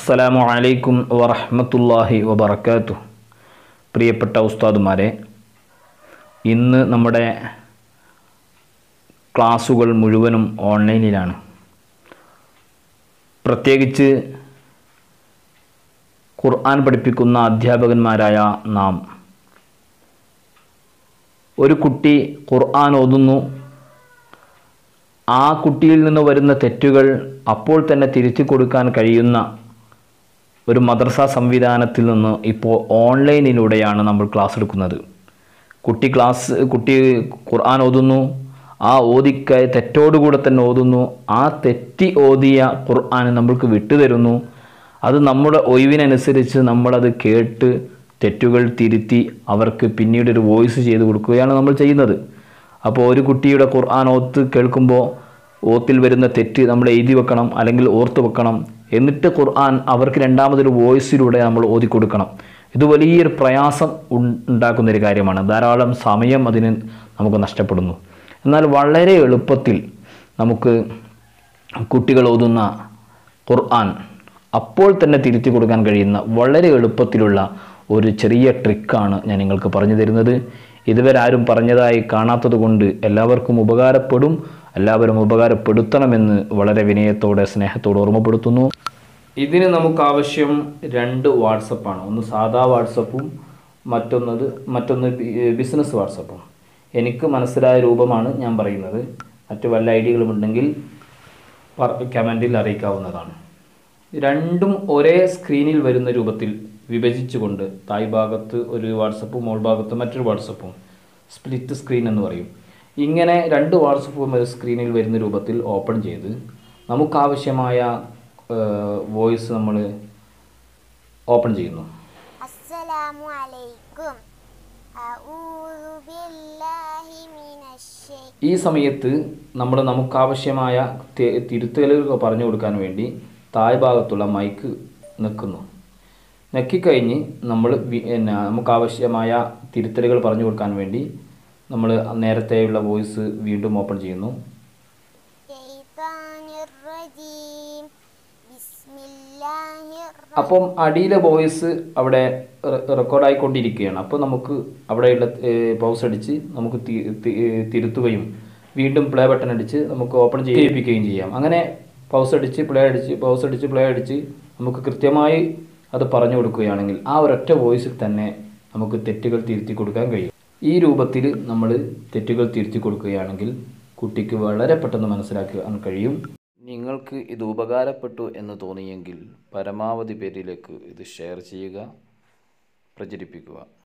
അസ്സലാമു അലൈക്കും വറഹ്മത്തുള്ളാഹി വബറകാത്തു പ്രിയപ്പെട്ട ഉസ്താദുമാരെ ഇന്ന് നമ്മുടെ ക്ലാസ്സുകൾ മുഴുവനും ഓൺലൈനിലാണ് പ്രത്യേകിച്ച് ഖുർആൻ പഠിപ്പിക്കുന്ന അധ്യാപകന്മാരായ നാം ഒരു കുട്ടി ഖുർആൻ ഓതുന്നു ആ കുട്ടിയിൽ നിന്ന് വരുന്ന തെറ്റുകൾ അപ്പോൾ തന്നെ തിരുത്തി കൊടുക്കാൻ കഴിയുന്ന ഒരു മദ്രസ സംവിധാനത്തിൽ നിന്ന് ഇപ്പോൾ ഓൺലൈനിലൂടെയാണ് നമ്മൾ ക്ലാസ് എടുക്കുന്നത് കുട്ടി ക്ലാസ് കുട്ടി ഖുർആൻ ഓതുന്നു ആ ഓദിക്ക തെറ്റോടുകൂടെ തന്നെ ഓതുന്നു ആ തെറ്റി ഓതിയ ഖുർആൻ നമ്മൾക്ക് വിട്ടുതരുന്നു അത് നമ്മുടെ ഒഴിവിനനുസരിച്ച് നമ്മളത് കേട്ട് തെറ്റുകൾ തിരുത്തി അവർക്ക് പിന്നീട് ഒരു വോയിസ് ചെയ്ത് കൊടുക്കുകയാണ് നമ്മൾ ചെയ്യുന്നത് അപ്പോൾ ഒരു കുട്ടിയുടെ ഖുർആൻ ഓത്ത് കേൾക്കുമ്പോൾ ഓത്തിൽ വരുന്ന തെറ്റ് നമ്മൾ എഴുതി വെക്കണം അല്ലെങ്കിൽ ഓർത്ത് വെക്കണം എന്നിട്ട് ഖുർആൻ അവർക്ക് രണ്ടാമതൊരു വോയിസിലൂടെ നമ്മൾ ഓതി കൊടുക്കണം ഇത് വലിയൊരു പ്രയാസം ഉൺ- ഉണ്ടാക്കുന്ന ഒരു കാര്യമാണ് ധാരാളം സമയം അതിന് നമുക്ക് നഷ്ടപ്പെടുന്നു എന്നാൽ വളരെ എളുപ്പത്തിൽ നമുക്ക് കുട്ടികൾ ഓതുന്ന ഖുർആൻ അപ്പോൾ തന്നെ തിരുത്തി കൊടുക്കാൻ കഴിയുന്ന വളരെ എളുപ്പത്തിലുള്ള ഒരു ചെറിയ ട്രിക്കാണ് ഞാൻ നിങ്ങൾക്ക് പറഞ്ഞു തരുന്നത് ഇതുവരെ ആരും പറഞ്ഞതായി കാണാത്തത് കൊണ്ട് എല്ലാവർക്കും ഉപകാരപ്പെടും എല്ലാവരും ഉപകാരപ്പെടുത്തണമെന്ന് വളരെ വിനയത്തോടെ സ്നേഹത്തോടെ ഓർമ്മപ്പെടുത്തുന്നു ഇതിന് നമുക്ക് ആവശ്യം രണ്ട് വാട്സപ്പാണ് ഒന്ന് സാധാ വാട്സപ്പും മറ്റൊന്നത് മറ്റൊന്ന് ബി- ബിസിനസ് വാട്സപ്പും എനിക്ക് മനസ്സിലായ രൂപമാണ് ഞാൻ പറയുന്നത് മറ്റു വല്ല ഐഡിയകളും ഉണ്ടെങ്കിൽ കമൻറ്റിൽ അറിയിക്കാവുന്നതാണ് രണ്ടും ഒരേ സ്ക്രീനിൽ വരുന്ന രൂപത്തിൽ വിഭജിച്ചുകൊണ്ട് തായ് ഭാഗത്ത് ഒരു വാട്സപ്പും മോൾ ഭാഗത്ത് മറ്റൊരു വാട്സപ്പും സ്പ്ലിറ്റ് സ്ക്രീൻ എന്ന് പറയും ഇങ്ങനെ രണ്ട് വാട്സപ്പും ഒരു സ്ക്രീനിൽ വരുന്ന രൂപത്തിൽ ഓപ്പൺ ചെയ്ത് നമുക്കാവശ്യമായ വോയിസ് നമ്മൾ ഓപ്പൺ ചെയ്യുന്നു السلام عليكم أعوذ بالله من الشيطان ഈ സമയത്ത് നമ്മൾ നമുക്കാവശ്യമായ തെ- തിരുത്തലുകൾ പറഞ്ഞു കൊടുക്കാൻ വേണ്ടി താഴ് ഭാഗത്തുള്ള മൈക്ക് നിൽക്കുന്നു നെക്കിക്കഴിഞ്ഞ് നമ്മൾ വി- പിന്നെ നമുക്കാവശ്യമായ തിരുത്തലുകൾ പറഞ്ഞു കൊടുക്കാൻ വേണ്ടി നമ്മൾ നേരത്തെയുള്ള വോയിസ് വീണ്ടും ഓപ്പൺ ചെയ്യുന്നു الرجيم بسم الله الرحمن അപ്പം അടിയിലെ വോയിസ് അവിടെ റെ- റെക്കോർഡായിക്കൊണ്ടിരിക്കുകയാണ് അപ്പോൾ നമുക്ക് അവിടെയുള്ള പൗസ് അടിച്ച് നമുക്ക് തി- തി- തിരുത്തുകയും വീണ്ടും പ്ലേ ബട്ടൺ അടിച്ച് നമുക്ക് ഓപ്പൺ ചെയ്യിപ്പിക്കുകയും ചെയ്യാം അങ്ങനെ പൗസ് അടിച്ച് പ്ലേ അടിച്ച് പൗസ് അടിച്ച് പ്ലേ അടിച്ച് നമുക്ക് കൃത്യമായി അത് പറഞ്ഞു കൊടുക്കുകയാണെങ്കിൽ ആ ഒരൊറ്റ വോയിസിൽ തന്നെ നമുക്ക് തെറ്റുകൾ തിരുത്തി കൊടുക്കാൻ കഴിയും ഈ രൂപത്തിൽ നമ്മൾ തെറ്റുകൾ തിരുത്തി കൊടുക്കുകയാണെങ്കിൽ കുട്ടിക്ക് വളരെ പെട്ടെന്ന് മനസ്സിലാക്കാൻ കഴിയും നിങ്ങൾക്ക് ഇത് ഉപകാരപ്പെട്ടു എന്ന് തോന്നിയെങ്കിൽ പരമാവധി പേരിലേക്ക് ഇത് ഷെയർ ചെയ്യുക പ്രചരിപ്പിക്കുക